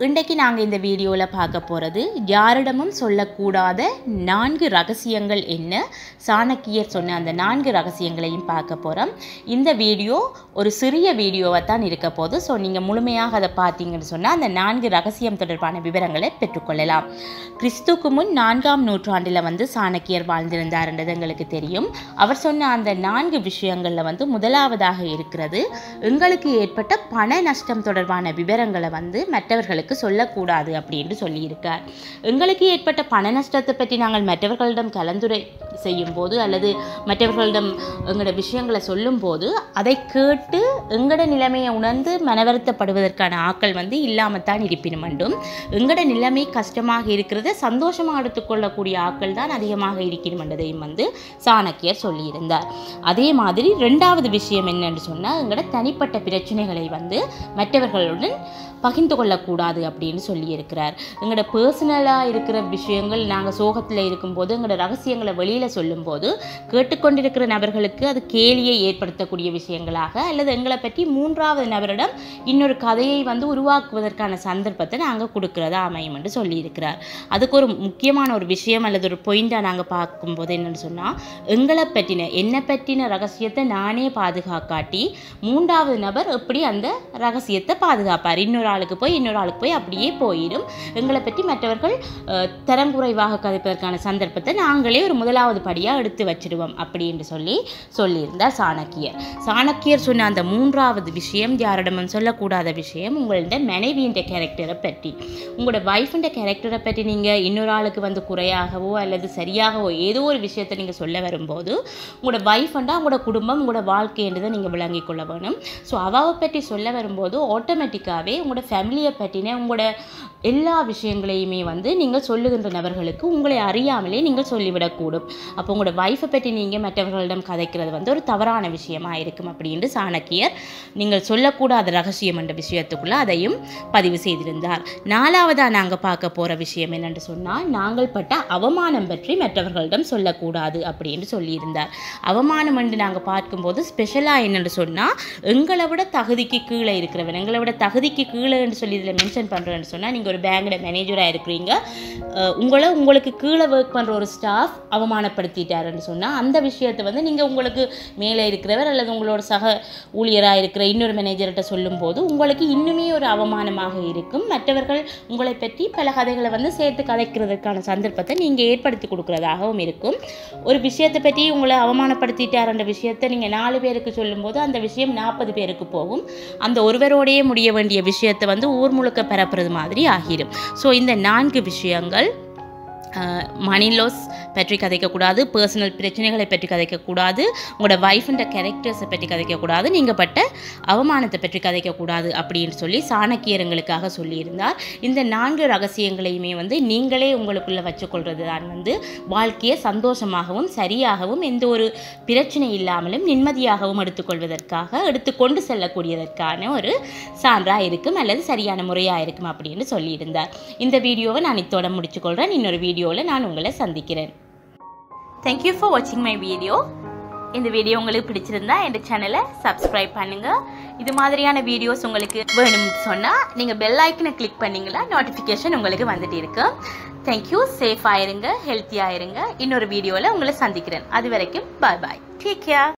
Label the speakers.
Speaker 1: இன்றைக்கு நாங்கள் இந்த வீடியோவில் பார்க்க போகிறது யாரிடமும் சொல்லக்கூடாத நான்கு ரகசியங்கள் என்ன சாணக்கியர் சொன்ன அந்த நான்கு ரகசியங்களையும் பார்க்க போகிறோம் இந்த வீடியோ ஒரு சிறிய வீடியோவை தான் இருக்க போது ஸோ நீங்கள் முழுமையாக அதை பார்த்தீங்கன்னு சொன்னால் அந்த நான்கு ரகசியம் தொடர்பான விவரங்களை பெற்றுக்கொள்ளலாம் கிறிஸ்துக்கு முன் நான்காம் நூற்றாண்டில் வந்து சாணக்கியர் வாழ்ந்திருந்தார்ன்றது எங்களுக்கு தெரியும் அவர் சொன்ன அந்த நான்கு விஷயங்களில் வந்து முதலாவதாக இருக்கிறது எங்களுக்கு ஏற்பட்ட பண நஷ்டம் தொடர்பான விவரங்களை வந்து மற்றவர்களுக்கு சொல்லக்கூடாது அப்படின்னு சொல்லியிருக்கார் எங்களுக்கு ஏற்பட்ட பண நஷ்டத்தை பற்றி நாங்கள் மற்றவர்களிடம் கலந்துரை செய்யும் போது அல்லது மற்றவர்களிடம் எங்களோட விஷயங்களை சொல்லும்போது அதை கேட்டு எங்களோட நிலைமையை உணர்ந்து மனவருத்தப்படுவதற்கான ஆக்கள் வந்து இல்லாமல் தான் இருப்பினும் வேண்டும் எங்களோட நிலைமை கஷ்டமாக இருக்கிறத சந்தோஷமாக எடுத்துக்கொள்ளக்கூடிய ஆக்கள் தான் அதிகமாக இருக்கணும் என்றதையும் வந்து சாணக்கியர் சொல்லியிருந்தார் அதே மாதிரி ரெண்டாவது விஷயம் என்னன்னு சொன்னால் எங்களோட தனிப்பட்ட பிரச்சனைகளை வந்து மற்றவர்களுடன் பகிர்ந்து கொள்ளக்கூடாது அப்படின்னு சொல்லியிருக்கிறார் எங்களோட பர்சனலாக இருக்கிற விஷயங்கள் நாங்கள் சோகத்தில் இருக்கும்போது எங்களோட ரகசியங்களை வெளியில் சொல்லும்போது கேட்டுக்கொண்டிருக்கிற நபர்களுக்கு அது கேலியை ஏற்படுத்தக்கூடிய விஷயங்களாக அல்லது எங்களை பற்றி மூன்றாவது நபரிடம் இன்னொரு கதையை வந்து உருவாக்குவதற்கான சந்தர்ப்பத்தை நாங்கள் கொடுக்கிறதா அமையும் என்று சொல்லியிருக்கிறார் அதுக்கு ஒரு முக்கியமான ஒரு விஷயம் அல்லது ஒரு பாயிண்டாக நாங்கள் பார்க்கும்போது என்னென்னு சொன்னால் எங்களை பற்றின என்னை பற்றின ரகசியத்தை நானே பாதுகாக்காட்டி மூன்றாவது நபர் எப்படி அந்த ரகசியத்தை பாதுகாப்பார் இன்னொரு ஆளுக்கு போய் இன்னொரு ஆளுக்கு போய் அப்படியே போயிடும் எங்களை பற்றி மற்றவர்கள் அஹ், தரங்குறைவாக கதைப்பதற்கான சந்தர்ப்பத்தை நாங்களே ஒரு முதலாவது படியாக எடுத்து வச்சிடுவோம் அப்படின்னு சொல்லி சொல்லியிருந்தார் சாணக்கியர் சாணக்கியர் சொன்ன அந்த மூன்றாவது விஷயம் யாரிடமும் சொல்லக்கூடாத விஷயம் உங்களோட மனைவியின் கேரக்டரை பற்றி உங்களோட வைஃபின் கேரக்டரை பற்றி நீங்கள் இன்னொரு ஆளுக்கு வந்து குறையாகவோ அல்லது சரியாகவோ ஏதோ ஒரு விஷயத்தை நீங்கள் சொல்ல வரும்போது உங்களோட வைஃப்ண்டா உங்களோட குடும்பம் உங்களோட வாழ்க்கைன்றதை நீங்கள் விளங்கிக் கொள்ள வேணும் ஸோ அவாவை பற்றி சொல்ல வரும்போது ஆட்டோமேட்டிக்காகவே உங்களோட ஃபேமிலியை பற்றின உங்களோட எல்லா விஷயங்களையுமே வந்து நீங்கள் சொல்லுகின்ற நபர்களுக்கு உங்களை அறியாமலே நீங்கள் சொல்லிவிடக்கூடும் அப்போ உங்களோட வைஃபை பற்றி நீங்கள் மற்றவர்களிடம் கதைக்கிறது வந்து ஒரு தவறான விஷயமா இருக்கும் அப்படின்னு சாணக்கியர் நீங்கள் சொல்லக்கூடாத ரகசியம் என்ற விஷயத்துக்குள்ள அதையும் பதிவு செய்திருந்தார் நாலாவதாக நாங்கள் பார்க்க போகிற விஷயம் என்னென்று சொன்னால் நாங்கள் பட்ட அவமானம் பற்றி மற்றவர்களிடம் சொல்லக்கூடாது அப்படின்னு சொல்லியிருந்தார் அவமானம் என்று நாங்கள் பார்க்கும்போது ஸ்பெஷலாக என்னென்று சொன்னால் எங்களை விட தகுதிக்கு கீழே இருக்கிறவன் எங்களை விட தகுதிக்கு கீழே என்று சொல்லி இதில் மென்ஷன் பண்ணுறேன்னு சொன்னால் நீங்கள் ஒரு பேங்கோட மேனேஜராக இருக்கிறீங்க அஹ் உங்களை உங்களுக்கு கீழே ஒர்க் பண்ணுற ஒரு ஸ்டாஃப் அவமானப்படுத்திட்டாருன்னு சொன்னால் அந்த விஷயத்தை வந்து நீங்கள் உங்களுக்கு மேலே இருக்கிறவர் அல்லது உங்களோட சக ஊழியராக இருக்கிற இன்னொரு மேனேஜர்கிட்ட சொல்லும்போது உங்களுக்கு இன்னுமே ஒரு அவமானமாக இருக்கும் மற்றவர்கள் உங்களை பற்றி பல கதைகளை வந்து சேர்த்து கதைக்கிறதுக்கான சந்தர்ப்பத்தை நீங்கள் ஏற்படுத்தி கொடுக்குறதாகவும் இருக்கும் ஒரு விஷயத்தை பற்றி உங்களை அவமானப்படுத்திட்டாருன்ற விஷயத்தை நீங்கள் நாலு பேருக்கு சொல்லும்போது அந்த விஷயம் நாற்பது பேருக்கு போகும் அந்த ஒருவரோடையே முடிய வேண்டிய விஷயத்தை வந்து ஊர் முழுக்க பரப்புறது மாதிரி ஆகிடும் ஸோ இந்த நான்கு விஷயங்கள் மணி லாஸ் பற்றி கதைக்கக்கூடாது பர்சனல் பிரச்சனைகளை பற்றி கதைக்கக்கூடாது உங்களோட வைஃப்ன்ற கேரக்டர்ஸை பற்றி கதைக்கக்கூடாது நீங்கள் பட்ட அவமானத்தை பற்றி கதைக்கக்கூடாது அப்படின்னு சொல்லி சாணக்கியர் எங்களுக்காக சொல்லியிருந்தார் இந்த நான்கு ரகசியங்களையுமே வந்து நீங்களே உங்களுக்குள்ளே வச்சுக்கொள்வது தான் வந்து வாழ்க்கையை சந்தோஷமாகவும் சரியாகவும் எந்த ஒரு பிரச்சனை இல்லாமலும் நிம்மதியாகவும் எடுத்துக்கொள்வதற்காக எடுத்துக்கொண்டு செல்லக்கூடியதற்கான ஒரு சான்றாக இருக்கும் அல்லது சரியான முறையாக இருக்கும் அப்படின்னு சொல்லியிருந்தார் இந்த வீடியோவை நான் இத்தோட முடிச்சுக்கொள்கிறேன் இன்னொரு வீடியோவில் நான் உங்களை சந்திக்கிறேன் தேங்க்யூ ஃபார் வாட்சிங் மை வீடியோ இந்த வீடியோ உங்களுக்கு பிடிச்சிருந்தா இந்த சேனலை சப்ஸ்கிரைப் பண்ணுங்க இது மாதிரியான வீடியோஸ் உங்களுக்கு வேணும்னு சொன்னால் நீங்கள் பெல் ஐக்கனை கிளிக் பண்ணீங்களா நோட்டிஃபிகேஷன் உங்களுக்கு வந்துட்டு இருக்கு தேங்க்யூ சேஃப் ஆயிருங்க ஹெல்த்தியாக இருங்க இன்னொரு வீடியோவில் உங்களை சந்திக்கிறேன் அது வரைக்கும் பாய் பாய் டேக் கேர்